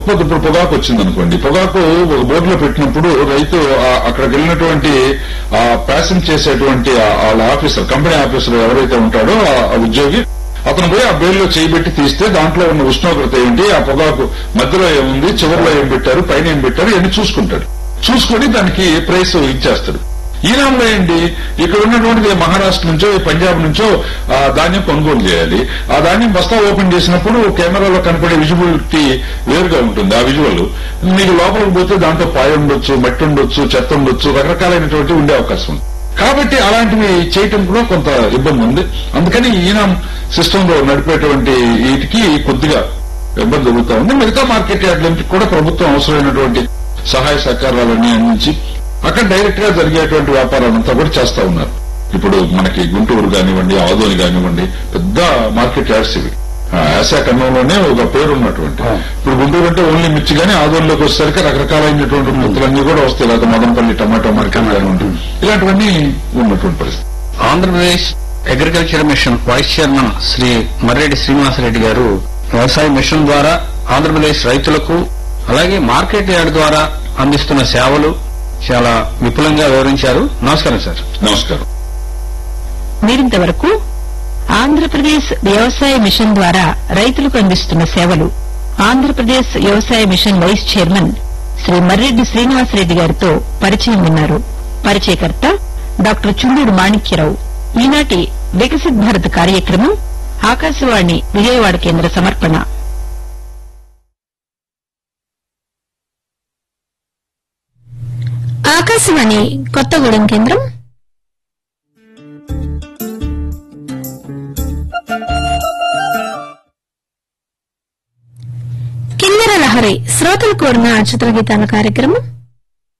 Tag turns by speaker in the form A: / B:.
A: ఇప్పుడు ఇప్పుడు పొగాకు వచ్చింది అనుకోండి పొగాకు ఒక బోర్డులో పెట్టినప్పుడు రైతు ఆ- అక్కడికి వెళ్ళినటువంటి ఆ ప్యాసింగ్ చేసేటువంటి ఆ- వాళ్ళ ఆఫీసర్ కంపెనీ ఆఫీసర్ ఎవరైతే ఉంటాడో ఆ- ఆ ఉద్యోగి అతను పోయి ఆ బేల్లో చేయబెట్టి తీస్తే దాంట్లో ఉన్న ఉష్ణోగ్రత ఏంటి ఆ పొగాకు మధ్యలో ఏముంది చివరిలో ఏం పెట్టారు పైన ఏం పెట్టారు ఇవన్నీ చూసుకుంటాడు చూసుకొని దానికి ప్రైస్ ఇచ్చేస్తాడు ఈనాడులో ఏంటి ఇక్కడ ఉన్నటువంటిది మహారాష్ట్ర నుంచో పంజాబ్ నుంచో ఆ ధాన్యం కొనుగోలు చేయాలి ఆ ధాన్యం బస్తా ఓపెన్ చేసినప్పుడు కెమెరాలో కనపడే విజిబిలిటీ వేరుగా ఉంటుంది ఆ విజువల్ మీకు లోపలికి పోతే దాంట్లో పాయ ఉండొచ్చు మట్టి ఉండొచ్చు చెత్త ఉండొచ్చు రకరకాలైనటువంటి ఉండే అవకాశం ఉంది కాబట్టి అలాంటివి చేయటం కూడా కొంత ఇబ్బంది ఉంది అందుకని ఈయన సిస్టమ్ లో నడిపేటువంటి వీటికి కొద్దిగా ఇబ్బంది జరుగుతా ఉంది మిగతా మార్కెట్ యార్డ్లకి కూడా ప్రభుత్వం అవసరమైనటువంటి సహాయ సహకారాలన్నీ అందించి అక్కడ డైరెక్ట్ గా జరిగేటువంటి వ్యాపారాలంతా కూడా చేస్తా ఉన్నారు ఇప్పుడు మనకి గుంటూరు కానివ్వండి ఆదోని కానివ్వండి పెద్ద మార్కెట్ యార్డ్స్ ఇవి ఆ, ఆసియా ఖండంలోనే ఒక పేరు ఉన్నటువంటి ఇప్పుడు గుంటూరు అంటే ఓన్లీ మిర్చి కానీ ఆదోనిలోకి వచ్చేసరికి రకరకాలైనటువంటి ముత్తులన్నీ కూడా వస్తాయి లేదా మదంపల్లి టమాటో మార్కెట్ కానివ్వండి ఇలాంటివన్నీ ఉన్నటువంటి పరిస్థితి
B: Andhra Pradesh agriculture mission vice chairman Shri Marreddy Srinivasa Reddy గారు వ్యవసాయ మిషన్ ద్వారా ఆంధ్రప్రదేశ్ రైతులకు అలాగే మార్కెట్ యార్డ్ ద్వారా అందిస్తున్న సేవలు చాలా విపులంగా వివరించారు నమస్కారం సార్
A: నమస్కారం
C: మీరింతవరకు ఆంధ్రప్రదేశ్ వ్యవసాయ మిషన్ ద్వారా రైతులకు అందిస్తున్న సేవలు ఆంధ్రప్రదేశ్ వ్యవసాయ mission vice chairman Shri Marreddy Srinivasa Reddy గారితో పరిచయం విన్నారు పరిచయకర్త డాక్టర్ చుండూరు మాణిక్యరావు ఈనాటి వికసిత్ భారత్ కార్యక్రమం ఆకాశవాణి విజయవాడ కేంద్ర సమర్పణ
D: ఆకాశవాణి కొత్తగూడెం కేంద్రం కిన్నెర లహరి శ్రోతలు కోరిన చిత్రగీతాల కార్యక్రమం